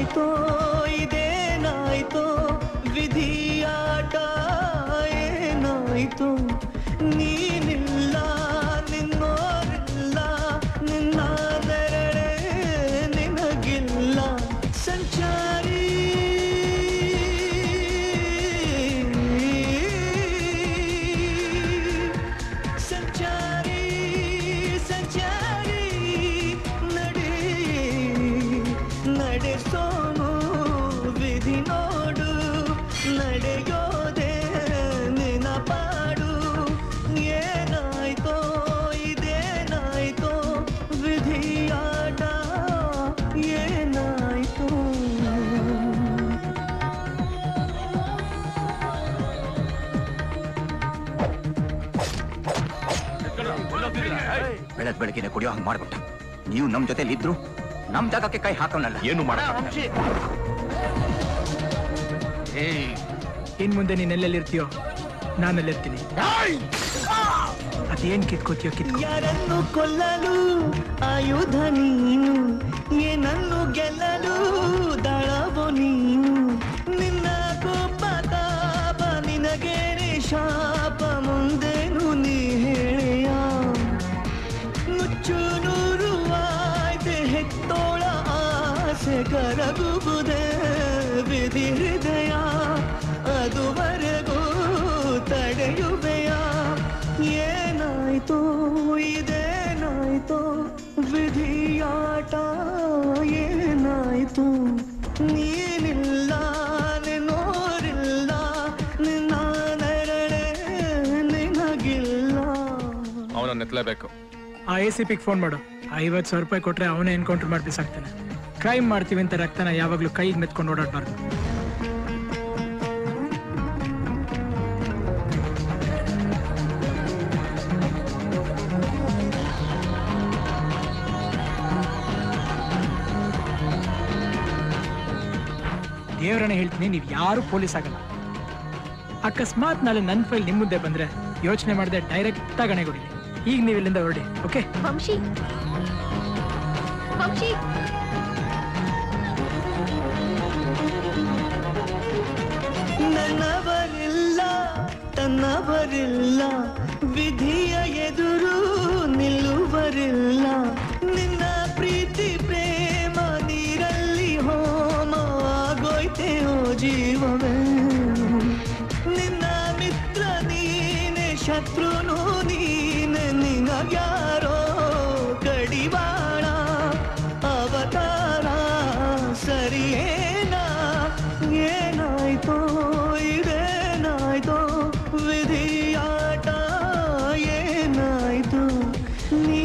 ಏನಾಯ್ತೋ ಇದೇನಾಯ್ತೋ ವಿಧಿಯಾಟ ಏನಾಯ್ತು ನೀನಿಲ್ಲ ನಿನ್ನೋರಿಲ್ಲ ನಿನ್ನ ನೆರಳೆ ನಿನಗಿಲ್ಲ ಸಂಚಾರಿ ಸಂಚಾರಿ ಸಂಚಾರಿ ನಡೆ ನಡೆಸೋನು ವಿಧಿ ನೋಡು ನಡೆಯೋದೆ ನೆನಪಾಡು ಏನಾಯ್ತೋ ಇದೇನಾಯ್ತೋ ವಿಧಿಯಾಟ ಏನಾಯ್ತೋ ಬೆಳಗ್ ಬೆಳಗ್ಗೆನೆ ಕುಡಿಯೋ ಹಂಗ್ ಮಾಡ್ಬಿಟ್ಟ ನೀವು ನಮ್ ಜೊತೆಲಿ ಇದ್ರು ನಮ್ ಜಾಗಕ್ಕೆ ಕೈ ಹಾಕೋನಲ್ಲ ಏನು ಮಾಡ ಇನ್ ಮುಂದೆ ನೀನ್ ಎಲ್ಲೆಲ್ಲಿರ್ತೀಯೋ ನಾನೆಲ್ಲಿರ್ತೀನಿ ಅದೇನ್ ಕಿತ್ಕೋತೀಯೋ ಕಿತ್ಕೋ ಯಾರನ್ನು ಕೊಲ್ಲಲು ಆಯುಧ ನೀನು ಏನನ್ನು ಗೆಲ್ಲಲು ದಳವು ನೀನು ನಿನ್ನ ಕೋಪ ತಾಪ ನಿನಗೇನೆ ಶಾಪ ಮುಂದೇನು ನೀ ಹೇಳೆಯ ನುಚ್ಚು ನೂರು ಆಯ್ತೆ ಹೆತ್ತೋಳ ಆಸೆ ಕರಗುವುದೇ ವಿಧಿ ಹೃದಯ ಅದುವರೆಗೂ ತಡೆಯುವೆಯ ಏನಾಯ್ತೋ ಇದೇನಾಯ್ತೋ ವಿಧಿಯಾಟ ಏನಾಯ್ತು ನೀನಿಲ್ಲ ನಿನ್ನೋರಿಲ್ಲ ನಿನ್ನ ನೆರಳೆ ನಿನಗಿಲ್ಲ ಅವನನ್ನ ಎತ್ತಲೇಬೇಕು ಆ ಎ ಸಿ ಪಿಗೆ ಫೋನ್ ಮಾಡು ಐವತ್ತು ಸಾವಿರ ರೂಪಾಯಿ ಕೊಟ್ರೆ ಅವನೇ ಎನ್ಕೌಂಟರ್ ಮಾಡಿ ಬಿಸಾಕ್ತಾನೆ ಕ್ರೈಮ್ ಮಾಡ್ತೀವಿ ಅಂತ ರಕ್ತನ ಯಾವಾಗ್ಲೂ ಕೈಗೆ ಮೆತ್ಕೊಂಡು ಓಡಾಡ್ಬಾರ್ದು ದೇವರನ್ನ ಹೇಳ್ತೀನಿ ನೀವು ಯಾರು ಪೊಲೀಸ್ ಆಗಲ್ಲ ಅಕಸ್ಮಾತ್ ನಾಳೆ ನನ್ನ ಫೈಲ್ ನಿಮ್ಮ ಮುಂದೆ ಬಂದ್ರೆ ಯೋಚನೆ ಮಾಡದೆ ಡೈರೆಕ್ಟ್ ಆಗಿ ಹೊಡಿ ಈಗ ನೀವು ಇಲ್ಲಿಂದ ಹೊರಡಿ ಓಕೆ ವಂಶಿ ವಂಶಿ ನನ್ನವರಿಲ್ಲ ತನ್ನವರಿಲ್ಲ ವಿಧಿಯ ಎದುರು ನಿಲ್ಲುವರಿಲ್ಲ ನಿನ್ನ ಪ್ರೀತಿ ಪ್ರೇಮ ನೀರಲ್ಲಿ ಹೋಮ ಆಗೋಯ್ತೆ ಓ ಜೀವವೇ ನಿನ್ನ ಮಿತ್ರ ನೀನೆ ಶತ್ರುನು ನೀನೆ ನಿನಗ್ಯಾರೋ ಕಡಿವಾಣ ಅವತಾರ ಸರಿಯೇನಾ ಏನಾಯ್ತೋ ಇದೇನಾಯ್ತೋ ವಿಧಿಯಾಟ ಏನಾಯ್ತು ನೀ